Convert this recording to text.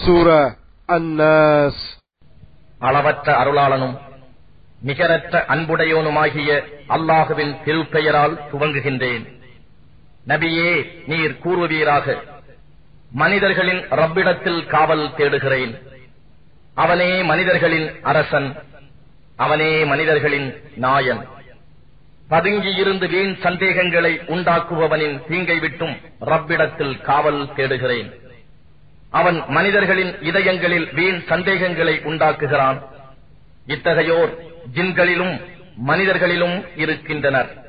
சூரா அன்னாஸ் அளவற்ற அருளாளனும் நிகரற்ற அன்புடையோனுமாகிய அல்லாஹுவின் திருப்பெயரால் துவங்குகின்றேன் நபியே நீர் கூறுவீராக மனிதர்களின் ரப்பிடத்தில் காவல் தேடுகிறேன் அவனே மனிதர்களின் அரசன் அவனே மனிதர்களின் நாயன் பதுங்கியிருந்து வீண் சந்தேகங்களை உண்டாக்குபவனின் தீங்கை விட்டும் ரப்பிடத்தில் காவல் தேடுகிறேன் அவன் மனிதர்களின் இதயங்களில் வீண் சந்தேகங்களை உண்டாக்குகிறான் இத்தகையோர் ஜின்களிலும் மனிதர்களிலும் இருக்கின்றனர்